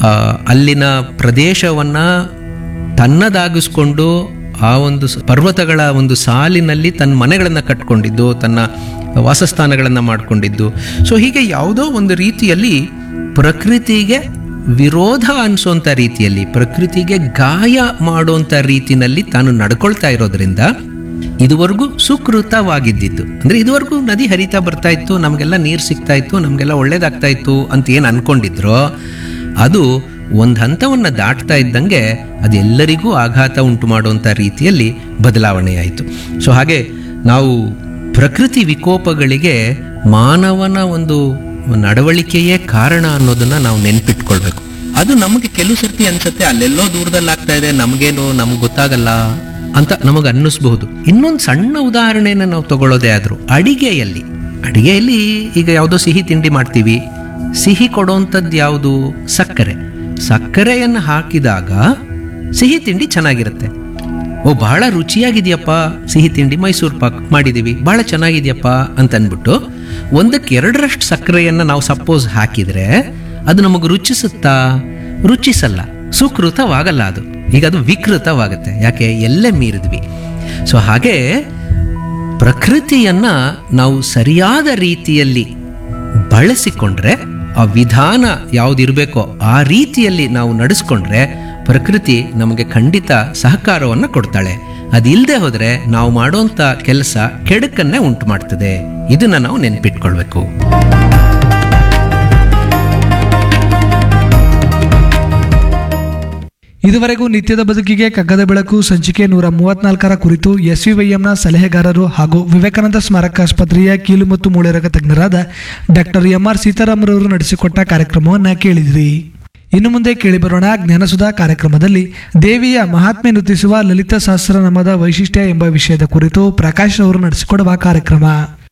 ಆ, ಅಲ್ಲಿನ ಪ್ರದೇಶವನ್ನ ತನ್ನದಾಗಿಸ್ಕೊಂಡು ಆ ಒಂದು ಸ- ಪರ್ವತಗಳ ಒಂದು ಸಾಲಿನಲ್ಲಿ ತನ್ನ ಮನೆಗಳನ್ನು ಕಟ್ಕೊಂಡಿದ್ದು ತನ್ನ ವಾಸಸ್ಥಾನಗಳನ್ನು ಮಾಡಿಕೊಂಡಿದ್ದು ಸೊ ಹೀಗೆ ಯಾವುದೋ ಒಂದು ರೀತಿಯಲ್ಲಿ ಪ್ರಕೃತಿಗೆ ವಿರೋಧ ಅನಿಸೋಂಥ ರೀತಿಯಲ್ಲಿ ಪ್ರಕೃತಿಗೆ ಗಾಯ ಮಾಡೋಂಥ ರೀತಿನಲ್ಲಿ ತಾನು ನಡ್ಕೊಳ್ತಾ ಇರೋದ್ರಿಂದ ಇದುವರೆಗೂ ಸುಕೃತವಾಗಿದ್ದಿತ್ತು ಅಂದ್ರೆ ಇದುವರೆಗೂ ನದಿ ಹರಿತಾ ಬರ್ತಾ ಇತ್ತು ನಮಗೆಲ್ಲ ನೀರು ಸಿಗ್ತಾ ಇತ್ತು ನಮಗೆಲ್ಲ ಒಳ್ಳೇದಾಗ್ತಾ ಇತ್ತು ಅಂತ ಏನು ಅನ್ಕೊಂಡಿದ್ರೋ ಅದು ಒಂದು ಹಂತವನ್ನು ದಾಟ್ತಾ ಇದ್ದಂಗೆ ಅದೆಲ್ಲರಿಗೂ ಆಘಾತ ಉಂಟು ಮಾಡುವಂಥ ರೀತಿಯಲ್ಲಿ ಬದಲಾವಣೆಯಾಯಿತು ಸೊ ಹಾಗೆ ನಾವು ಪ್ರಕೃತಿ ವಿಕೋಪಗಳಿಗೆ ಮಾನವನ ಒಂದು ನಡವಳಿಕೆಯೇ ಕಾರಣ ಅನ್ನೋದನ್ನ ನಾವು ನೆನ್ಪಿಟ್ಕೊಳ್ಬೇಕು ಅದು ನಮಗೆ ಕೆಲವು ಸರ್ತಿ ಅನ್ಸುತ್ತೆ ಅಲ್ಲೆಲ್ಲೋ ದೂರದಲ್ಲಿ ಆಗ್ತಾ ಇದೆ ನಮಗೇನು ನಮ್ಗೆ ಗೊತ್ತಾಗಲ್ಲ ಅಂತ ನಮಗೆ ಅನ್ನಿಸ್ಬಹುದು ಇನ್ನೊಂದು ಸಣ್ಣ ಉದಾಹರಣೆನ ನಾವು ತಗೊಳ್ಳೋದೇ ಆದರೂ ಅಡಿಗೆಯಲ್ಲಿ ಅಡಿಗೆಯಲ್ಲಿ ಈಗ ಯಾವುದೋ ಸಿಹಿ ತಿಂಡಿ ಮಾಡ್ತೀವಿ ಸಿಹಿ ಕೊಡೋಂಥದ್ದು ಯಾವುದು ಸಕ್ಕರೆ ಸಕ್ಕರೆಯನ್ನು ಹಾಕಿದಾಗ ಸಿಹಿ ತಿಂಡಿ ಚೆನ್ನಾಗಿರುತ್ತೆ ಓ ಬಹಳ ರುಚಿಯಾಗಿದೆಯಪ್ಪ ಸಿಹಿ ತಿಂಡಿ ಮೈಸೂರು ಪಾಕ್ ಮಾಡಿದ್ದೀವಿ ಬಹಳ ಚೆನ್ನಾಗಿದೆಯಪ್ಪ ಅಂತ ಅಂದ್ಬಿಟ್ಟು ಒಂದಕ್ಕೆ ಎರಡರಷ್ಟು ಸಕ್ಕರೆಯನ್ನು ನಾವು ಸಪೋಸ್ ಹಾಕಿದರೆ ಅದು ನಮಗೆ ರುಚಿಸುತ್ತಾ ರುಚಿಸಲ್ಲ ಸುಕೃತವಾಗಲ್ಲ ಅದು ಈಗ ಅದು ವಿಕೃತವಾಗುತ್ತೆ ಯಾಕೆ ಎಲ್ಲೇ ಮೀರಿದ್ವಿ ಸೊ ಹಾಗೆ ಪ್ರಕೃತಿಯನ್ನ ನಾವು ಸರಿಯಾದ ರೀತಿಯಲ್ಲಿ ಬಳಸಿಕೊಂಡ್ರೆ ಆ ವಿಧಾನ ಯಾವುದಿರಬೇಕೋ ಆ ರೀತಿಯಲ್ಲಿ ನಾವು ನಡೆಸ್ಕೊಂಡ್ರೆ ಪ್ರಕೃತಿ ನಮಗೆ ಖಂಡಿತ ಸಹಕಾರವನ್ನು ಕೊಡ್ತಾಳೆ ಅದಿಲ್ಲದೆ ಹೋದ್ರೆ ನಾವು ಮಾಡುವಂಥ ಕೆಲಸ ಕೆಡುಕನ್ನೇ ಉಂಟು ಮಾಡ್ತದೆ ಇದನ್ನ ನಾವು ನೆನ್ಪಿಟ್ಕೊಳ್ಬೇಕು ಇದುವರೆಗೂ ನಿತ್ಯದ ಬದುಕಿಗೆ ಕಗ್ಗದ ಬೆಳಕು ಸಂಚಿಕೆ ನೂರ ಮೂವತ್ನಾಲ್ಕರ ಕುರಿತು ಎಸ್ವಿವೈಎಂನ ಸಲಹೆಗಾರರು ಹಾಗೂ ವಿವೇಕಾನಂದ ಸ್ಮಾರಕ ಆಸ್ಪತ್ರೆಯ ಕೀಲು ಮತ್ತು ಮೂಳೆರೋಗ ತಜ್ಞರಾದ ಡಾಕ್ಟರ್ ಎಂ ಆರ್ ಸೀತಾರಾಮರವರು ನಡೆಸಿಕೊಟ್ಟ ಕಾರ್ಯಕ್ರಮವನ್ನು ಕೇಳಿದಿರಿ ಇನ್ನು ಮುಂದೆ ಕೇಳಿಬರೋಣ ಜ್ಞಾನಸುಧಾ ಕಾರ್ಯಕ್ರಮದಲ್ಲಿ ದೇವಿಯ ಮಹಾತ್ಮೆ ನೃತಿಸುವ ಲಲಿತ ಸಹಸ್ರನಾಮದ ವೈಶಿಷ್ಟ್ಯ ಎಂಬ ವಿಷಯದ ಕುರಿತು ಪ್ರಕಾಶ್ ಅವರು ನಡೆಸಿಕೊಡುವ ಕಾರ್ಯಕ್ರಮ